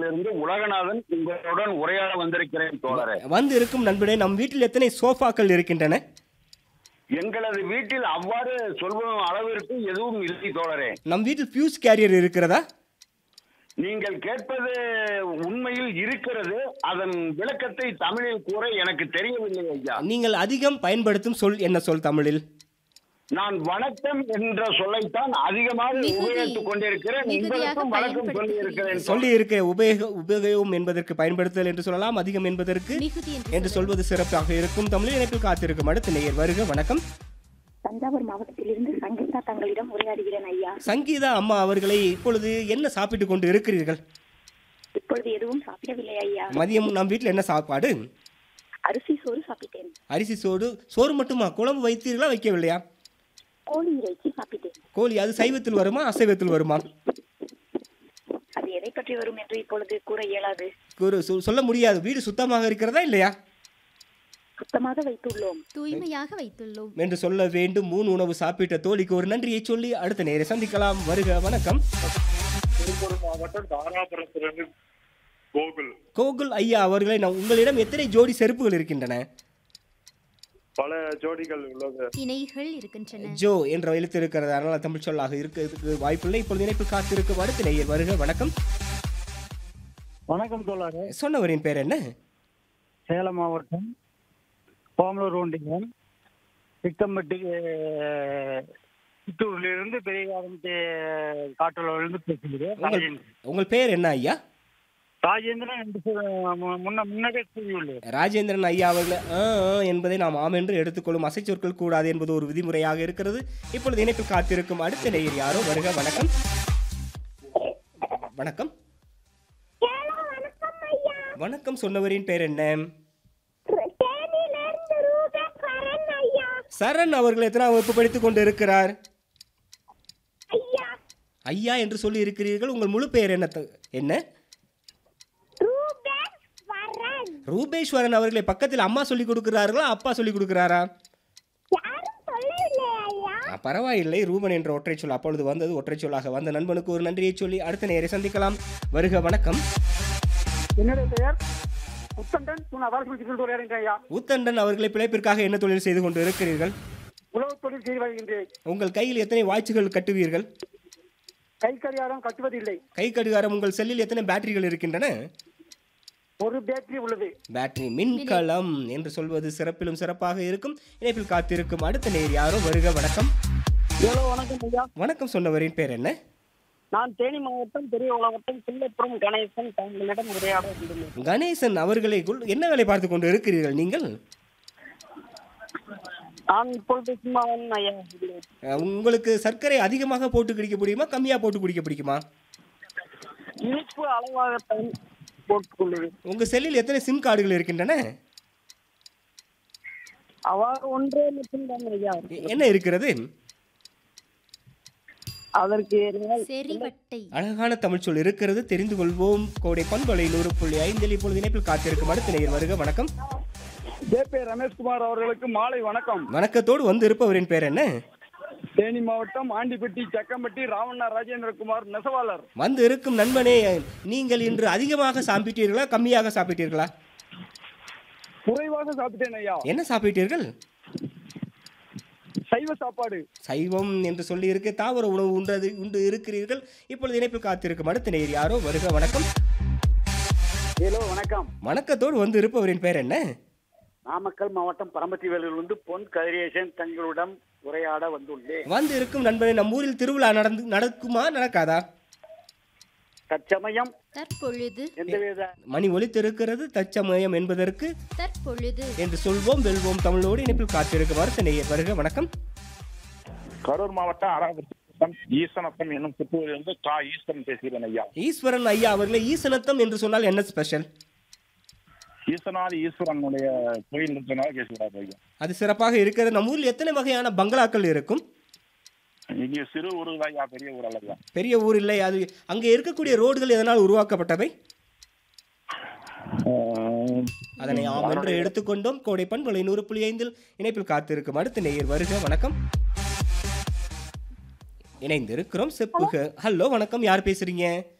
இருந்து உலகநாதன் உங்களுடன் உரையாட வந்திருக்கிறேன் தோழரே வந்து இருக்கும் நண்பனே நம் வீட்டில் எத்தனை சோஃபாக்கள் இருக்கின்றன எங்களது வீட்டில் அவ்வாறு சொல்லும் அளவிற்கு எதுவும் இல்லை தோழரே நம் வீட்டில் ஃபியூஸ் கேரியர் இருக்கிறதா நீங்கள் கேட்பது உண்மையில் இருக்கிறது அதன் விளக்கத்தை தமிழில் கூற எனக்கு தெரியவில்லை ஐயா நீங்கள் அதிகம் பயன்படுத்தும் சொல் என்ன சொல் தமிழில் நான் வணக்கம் என்ற சொல்லைத்தான் அதிகமாக மிகுதி- உபயோகித்துக் கொண்டிருக்கிறேன் மிகுதியாக உங்களுக்கும் வணக்கம் சொல்லி இருக்கிறேன் சொல்லி இருக்க உபயோக உபயோகம் என்பதற்கு பயன்படுத்தல் என்று சொல்லலாம் அதிகம் என்பதற்கு மிகுதி என்று என்று சொல்வது சிறப்பாக இருக்கும் தமிழில் இணைப்பில் காத்திருக்கும் அடுத்த நேயர் வருக வணக்கம் தஞ்சாவூர் மாவட்டத்திலிருந்து சங்கீதா தங்களிடம் உரையாடுகிறேன் ஐயா சங்கீதா அம்மா அவர்களை இப்பொழுது என்ன சாப்பிட்டு கொண்டு இருக்கிறீர்கள் இப்பொழுது எதுவும் சாப்பிடவில்லை ஐயா மதியம் நம் வீட்டில் என்ன சாப்பாடு அரிசி சோறு சாப்பிட்டேன் அரிசி சோறு சோறு மட்டுமா குழம்பு வைத்தீர்களா வைக்கவில்லையா கோழி இறைச்சி சாப்பிட்டேன் கோழி அது சைவத்தில் வருமா அசைவத்தில் வருமா அது எதை பற்றி வரும் என்று இப்பொழுது கூற இயலாது ஒரு சொ- சொல்ல முடியாது வீடு சுத்தமாக இருக்கிறதா இல்லையா சுத்தமாக வைத்துள்ளோம் தூய்மையாக வைத்துள்ளோம் என்று சொல்ல வேண்டும் மூணு உணவு சாப்பிட்ட தோழிக்கு ஒரு நன்றியை சொல்லி அடுத்த நேரை சந்திக்கலாம் வருக வணக்கம் திருப்பூர் மாவட்டம் தாராபுரத்திலிருந்து கோகுல் கோகுல் ஐயா அவர்களை நான் உங்களிடம் எத்தனை ஜோடி செருப்புகள் இருக்கின்றன பல ஜோடிகள் உள்ளது இணைகள் இருக்கின்றன ஜோ என்ற எழுத்து இருக்கிறது அதனால் தமிழ் சொல்லாக இருக்கிறதுக்கு வாய்ப்பில்லை இப்பொழுது இணைப்பில் காத்திருக்கும் அடுத்த நேயர் வருக வணக்கம் வணக்கம் தோழரே சொன்னவரின் பேர் என்ன சேலம் மாவட்டம் கோமலூர் ஒன்றியம் சிக்கம்பட்டி சித்தூரிலிருந்து பெரியகாரம் காட்டுலூர்லேருந்து பேசுகிறேன் உங்கள் ராஜேந்திரன் உங்கள் பேர் என்ன ஐயா ராஜேந்திரன் என்று சொ- மு- முன்ன முன்னவே கூறியுள்ளேன் ராஜேந்திரன் ஐயா அவர்கள் ஆ, ஆ என்பதை நாம் ஆம் என்று எடுத்துக்கொள்ளும் அசைச்சொற்கள் கூடாது என்பது ஒரு விதிமுறையாக இருக்கிறது இப்பொழுது இணைப்பில் காத்திருக்கும் அடுத்த நேயர் யாரோ வருக வணக்கம் வணக்கம் வணக்கம் சொன்னவரின் பேர் என்ன சரண் அவர்கள் எத்தனாம் வகுப்பு படித்துக் கொண்டு இருக்கிறார் ஐயா என்று சொல்லி இருக்கிறீர்கள் உங்கள் முழு பெயர் என்ன த- என்ன ரூபேஸ்வரன் அவர்களை பக்கத்தில் அம்மா சொல்லி கொடுக்கிறார்களா அப்பா சொல்லி கொடுக்கிறாரா ஆ, பரவாயில்லை ரூபன் என்ற ஒற்றை சொல் அப்பொழுது வந்தது ஒற்றை சொல்லாக வந்த நண்பனுக்கு ஒரு நன்றியை சொல்லி அடுத்த நேரை சந்திக்கலாம் வருக வணக்கம் என்னுடைய பெயர் புத்தண்டன் நான் அவர்கள் உரையாடுகிறேன் ஐயா ஊத்தண்டன் அவர்களை பிழைப்பிற்காக என்ன தொழில் செய்து கொண்டு இருக்கிறீர்கள் உழவு தொழில் செய்து வருகின்றேன் உங்கள் கையில் எத்தனை வாட்சுகள் கட்டுவீர்கள் கை கடிகாரம் கட்டுவதில்லை கை கடிகாரம் உங்கள் செல்லில் எத்தனை பேட்டரிகள் இருக்கின்றன ஒரு பேட்டரி உள்ளது பேட்டரி மின்கலம் என்று சொல்வது சிறப்பிலும் சிறப்பாக இருக்கும் இணைப்பில் காத்திருக்கும் அடுத்த நேர் யாரோ வருக வணக்கம் ஹலோ வணக்கம் ஐயா வணக்கம் சொன்னவரின் பேர் என்ன நான் தேனி மாவட்டம் பெரிய உலகத்தில் சில்லப்புறம் கணேசன் தங்களிடம் உரையாட வந்துள்ளேன் கணேசன் அவர்களை குள்- என்ன வேலை பார்த்து கொண்டு இருக்கிறீர்கள் நீங்கள் நான் இப்பொழுது சும்மா ஐயா அஹ், உங்களுக்கு சர்க்கரை அதிகமாக போட்டு குடிக்க முடியுமா கம்மியாக போட்டு குடிக்க பிடிக்குமா இனிப்பு அளவாகத்தான் போட்டுக்கொள்ளுவேன் உங்கள் செல்லில் எத்தனை சிம் கார்டுகள் இருக்கின்றன அவ்வாறு ஒன்றே மட்டும்தான் ஐயா என்ன இருக்கிறது அதற்கு ஏறினால் செறிவட்டை அழகான தமிழ் சொல் இருக்கிறது தெரிந்து கொள்வோம் கோடை பண்பலை நூறு புள்ளி ஐந்தில் இப்பொழுது இணைப்பில் காத்திருக்கும் அடுத்த நேயர் வருக வணக்கம் ஜே பே ரமேஷ்குமார் அவர்களுக்கு மாலை வணக்கம் வணக்கத்தோடு வந்து இருப்பவரின் பேர் என்ன தேனி மாவட்டம் ஆண்டிப்பட்டி சக்கம்பட்டி ராவண்ணா ராஜேந்திரகுமார் நெசவாளர் வந்து இருக்கும் நண்பனே நீங்கள் இன்று அதிகமாக சாப்பிட்டீர்களா கம்மியாக சாப்பிட்டீர்களா குறைவாக சாப்பிட்டேன் ஐயா என்ன சாப்பிட்டீர்கள் சைவ சாப்பாடு சைவம் என்று சொல்லி இருக்க தாவர உணவு உண்டது உண்டு இருக்கிறீர்கள் இப்பொழுது இணைப்பில் காத்திருக்கும் அடுத்த நேயர் யாரோ வருக வணக்கம் ஹலோ வணக்கம் வணக்கத்தோடு வந்து இருப்பவரின் பேர் என்ன நாமக்கல் மாவட்டம் பரமத்தி வேலூரிலிருந்து பொன் கதிரேசன் தங்களுடன் உரையாட வந்துள்ளேன் வந்து இருக்கும் நண்பனே நம் ஊரில் திருவிழா நடந்து நடக்குமா நடக்காதா தற்சமயம் தற்பொழுது எந்தவித மணி ஒலித்திருக்கிறது தச்சமயம் என்பதற்கு தற்பொழுது என்று சொல்வோம் வெல்வோம் தமிழோடு இணைப்பில் காத்திருக்கும் அடுத்த நேயர் வருக வணக்கம் கரூர் மாவட்டம் அராபுரம் ஈசனத்தம் என்னும் சிற்றூரிலிருந்து கா ஈஸ்வரன் பேசுகிறேன் ஐயா ஈஸ்வரன் ஐயா அவர்களை ஈசனத்தம் என்று சொன்னால் என்ன ஸ்பெஷல் ஈசனாதி ஈஸ்வரனுடைய கோயில் இருக்கிறனால பேசுகிறார் ஐயா அது சிறப்பாக இருக்கிறது நம்ம ஊரில் எத்தனை வகையான பங்களாக்கள் இருக்கும் இங்கே சிறு ஊரு தான் ஐயா பெரிய ஊர் அல்ல ஐயா பெரிய ஊர் இல்லை அது அங்கே இருக்கக்கூடிய ரோடுகள் எதனால் உருவாக்கப்பட்டவை ஆஹ், அதனை ஆம் என்று எடுத்துக்கொண்டோம் கோடை பண்பலை நூறு புள்ளி ஐந்தில் இணைப்பில் காத்திருக்கும் அடுத்த நேயர் வருக வணக்கம் இணைந்திருக்கிறோம் செப்புக ஹலோ வணக்கம் யார் பேசுறீங்க